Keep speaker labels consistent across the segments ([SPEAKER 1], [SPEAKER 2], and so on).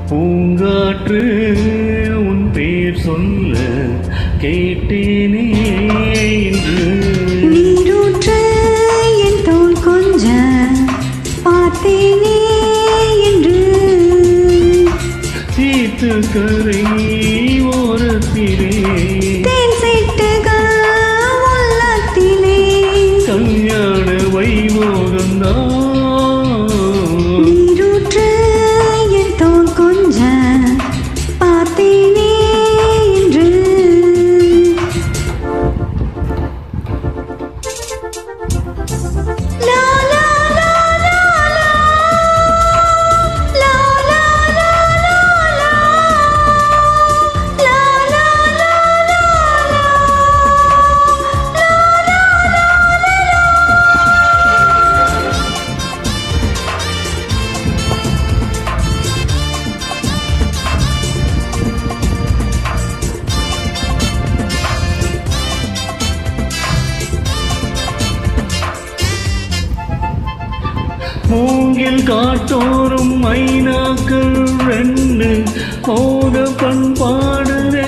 [SPEAKER 1] பூங்காற்று உன் பேர் சொல்ல கேட்டேனே இன்று
[SPEAKER 2] நீரூற்று என் தோல் கொஞ்ச பார்த்தேனே என்று
[SPEAKER 1] தீர்த்த கரை ஓரத்திலே
[SPEAKER 2] தேன் சிட்டுகள் உள்ளத்திலே
[SPEAKER 1] கல்யாண வைபோகம்தான்
[SPEAKER 2] நீரூற்று என் தோல் கொஞ்ச பார்த்தேனே என்று லா லா லா லா லா லா லா லா லா லா லா லா
[SPEAKER 1] மூங்கில் காட்டோறும் மைனாக்கள் ரெண்டு மோத பண்பாடுதே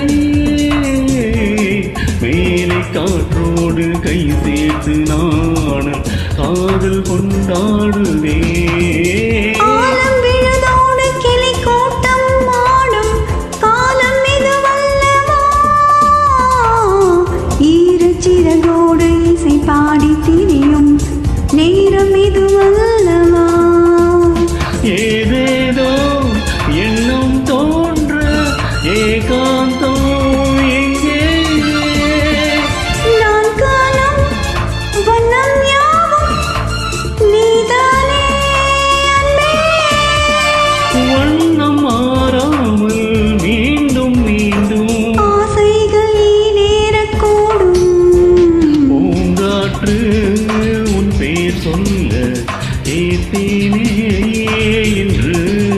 [SPEAKER 1] மேலை காற்றோடு கை சேர்த்து நாணல் காதல் கொண்டாடுதே
[SPEAKER 2] ஆலம் விழுதோடு கிளி கூட்டம் ஆடும் காலம் இதுவல்லவா ஈரச்சிறகோடு இசை பாடி திரியும் நேரம் இதுவல்லவா
[SPEAKER 1] ஏதேதோ எண்ணம் தோன்ற ஏகாந்தம் எங்கே
[SPEAKER 2] நான் காணும் வண்ணம் யாவும் நீதானே அன்பே
[SPEAKER 1] வண்ணம் மாறாமல் மீண்டும் மீண்டும்
[SPEAKER 2] ஆசைகள் நேரக்கூடும்
[SPEAKER 1] பூங்காற்று உன் பேர் சொல்ல கேட்டேனே என்று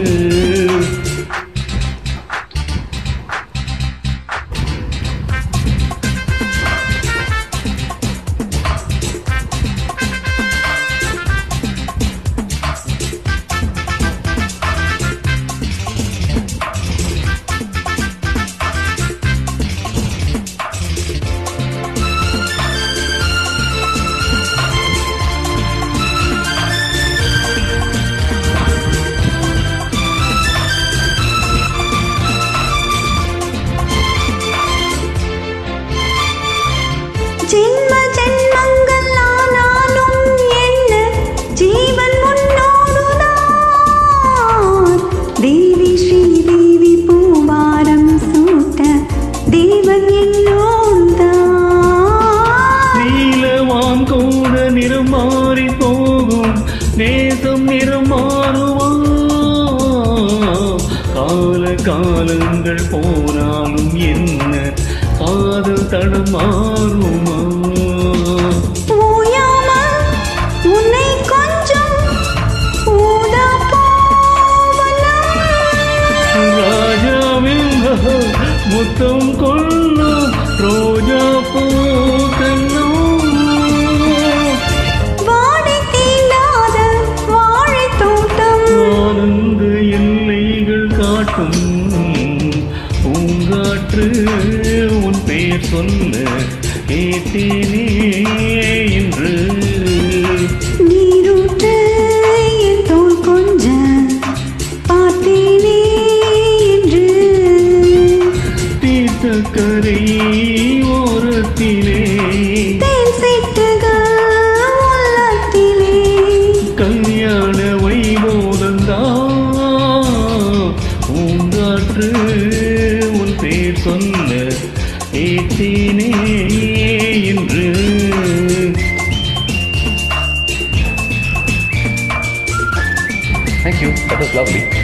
[SPEAKER 2] ஜென்ம ஜென்மங்கள் ஆனாலும் என்ன ஜீவன் முன்னோடுதான் தேவி ஸ்ரீ தேவி பூவாரம் சூட்ட தேவன் என்னோடுதான்
[SPEAKER 1] நீலவான் கூட நிறம் மாறி போகும் நேசம் நிறம் மாறுமா கால காலங்கள் போனாலும் என்ன காதல் தடம் மாறுமா
[SPEAKER 2] ஓயாமல் உன்னை கொஞ்சம் ஊதா போவலாம்
[SPEAKER 1] ராஜாவில் முத்தம் கொள்ளும் ரோஜா பூக்கண்ணும்
[SPEAKER 2] வாடை தீண்டாத வாழைத் தோட்டம்
[SPEAKER 1] ஆனந்த எல்லைகள் காட்டும் பூங்காற்று உன் பெயர் சொல்ல கேட்டேனே என்று
[SPEAKER 2] நீரூற்று என் தோல் கொஞ்ச பார்த்தேனே என்று
[SPEAKER 1] தீர்த்த கரை ஓரத்திலே
[SPEAKER 2] தேன் சிட்டுகள் உள்ளத்திலே
[SPEAKER 1] கல்யாண வைபோதந்தான் பூங்காற்று உன் பேர் சொல்ல கேட்டேனே என்று
[SPEAKER 3] Thank you. That was lovely.